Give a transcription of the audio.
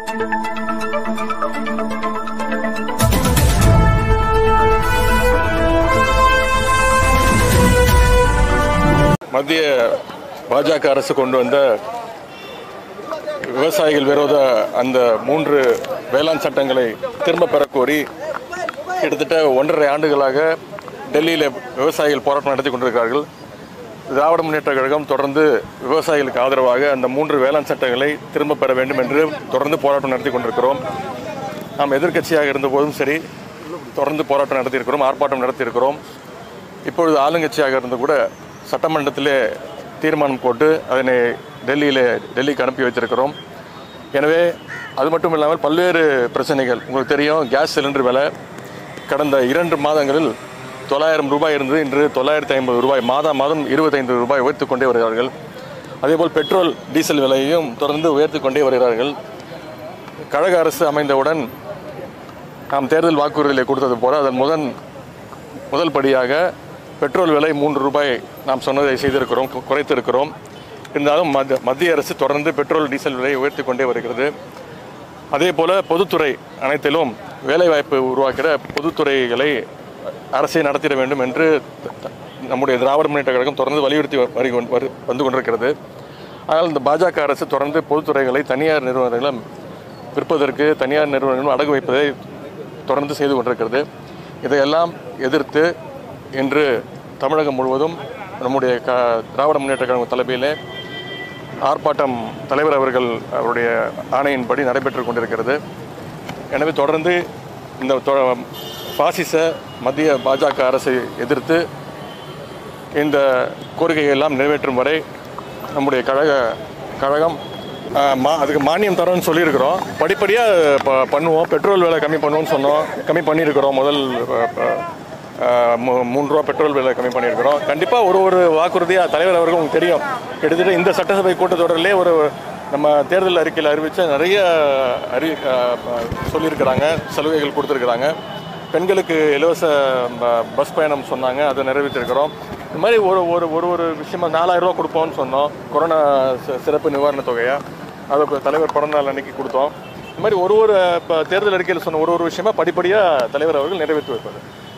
மத்திய பாஜக அரசு கொண்டு வந்த விவசாயிகள் விரோத அந்த மூன்று வேளாண் சட்டங்களை திரும்ப பெறக் கோரி கிட்டத்தட்ட ஒன்றரை ஆண்டுகளாக டெல்லியில் விவசாயிகள் போராட்டம் நடத்தி கொண்டிருக்கிறார்கள் திராவிட முன்னேற்ற கழகம் தொடர்ந்து விவசாயிகளுக்கு ஆதரவாக அந்த மூன்று வேளாண் சட்டங்களை திரும்ப பெற வேண்டும் என்று தொடர்ந்து போராட்டம் நடத்தி கொண்டிருக்கிறோம் நாம் எதிர்க்கட்சியாக இருந்தபோதும் சரி தொடர்ந்து போராட்டம் நடத்தியிருக்கிறோம் ஆர்ப்பாட்டம் நடத்தியிருக்கிறோம் இப்பொழுது ஆளுங்கட்சியாக இருந்து கூட சட்டமன்றத்திலே தீர்மானம் போட்டு அதனை டெல்லியில் டெல்லிக்கு அனுப்பி வைத்திருக்கிறோம் எனவே அது மட்டும் இல்லாமல் பல்வேறு பிரச்சனைகள் உங்களுக்கு தெரியும் கேஸ் சிலிண்டர் விலை கடந்த இரண்டு மாதங்களில் தொள்ளாயிரம் ரூபாய் இருந்தது இன்று தொள்ளாயிரத்தி ஐம்பது ரூபாய் மாதா மாதம் இருபத்தைந்து ரூபாய் உயர்த்தி கொண்டே வருகிறார்கள் அதேபோல் பெட்ரோல் டீசல் விலையையும் தொடர்ந்து உயர்த்தி கொண்டே வருகிறார்கள் கழக அரசு அமைந்தவுடன் நாம் தேர்தல் வாக்குறுதிகளை கொடுத்தது போல அதன் முதன் முதல் படியாக பெட்ரோல் விலை மூன்று ரூபாய் நாம் சொன்னதை செய்திருக்கிறோம் கு- குறைத்திருக்கிறோம் இருந்தாலும் மத்திய மத்திய அரசு தொடர்ந்து பெட்ரோல் டீசல் விலையை உயர்த்தி கொண்டே வருகிறது அதே போல பொதுத்துறை அனைத்திலும் வேலைவாய்ப்பு உருவாக்கிற பொதுத்துறைகளை அரசை நடத்திட வேண்டும் என்று த- த- நம்முடைய திராவிட முன்னேற்ற கழகம் தொடர்ந்து வலியுறுத்தி வ- வரி கொண்டு- வரு- வந்து கொண்டிருக்கிறது ஆனால் இந்த பாஜக அரசு தொடர்ந்து பொதுத்துறைகளை தனியார் நிறுவனங்களிடம் விற்பதற்கு தனியார் நிறுவனங்களும் அடகு வைப்பதை தொடர்ந்து செய்து கொண்டிருக்கிறது இதையெல்லாம் எதிர்த்து இன்று தமிழகம் முழுவதும் நம்முடைய க திராவிட முன்னேற்ற கழகம் தலைமையிலே ஆர்ப்பாட்டம் தலைவர் அவர்கள் அவருடைய ஆணையின்படி நடைபெற்று கொண்டிருக்கிறது எனவே தொடர்ந்து இந்த தொ- பாசிச மத்திய பாஜக அரசை எதிர்த்து இந்த கோரிக்கையை எல்லாம் நிறைவேற்றும் வரை நம்முடைய கழக கழகம் ஆ, மா அதுக்கு மானியம் தரோம்னு சொல்லியிருக்கிறோம் படிப்படியாக ப பண்ணுவோம் பெட்ரோல் விலை கம்மி பண்ணுவோம்னு சொன்னோம் கம்மி பண்ணியிருக்கிறோம் முதல் அ, ப, ஆ, மூ- மூன்று ரூபா பெட்ரோல் விலை கம்மி பண்ணியிருக்கிறோம் கண்டிப்பாக ஒரு ஒரு வாக்குறுதியாக தலைவர் அவர்கள் உங்களுக்கு தெரியும் கிட்டத்தட்ட இந்த சட்டசபை கூட்டத்தொடரிலே ஒரு நம்ம தேர்தல் அறிக்கையில் அறிவித்த நிறைய அறி ஆ, ப- சொல்லியிருக்கிறாங்க சலுகைகள் கொடுத்துருக்குறாங்க பெண்களுக்கு இலவச ப- பஸ் பயணம் சொன்னாங்க அதை நிறைவேற்றிருக்கிறோம் இந்த மாதிரி ஒரு ஒரு ஒரு ஒரு விஷயமா நாலாயிரம் ரூபா கொடுப்போம்னு சொன்னோம் கொரோனா சி- சிறப்பு நிவாரண தொகையை அதை இப்ப தலைவர் பிறந்த நாள் அன்னைக்கு கொடுத்தோம் இந்த மாதிரி ஒரு ஒரு இப்போ தேர்தல் அறிக்கையில் சொன்ன ஒரு ஒரு விஷயமா படிப்படியாக தலைவர் அவர்கள் நிறைவேற்றி வைப்பார்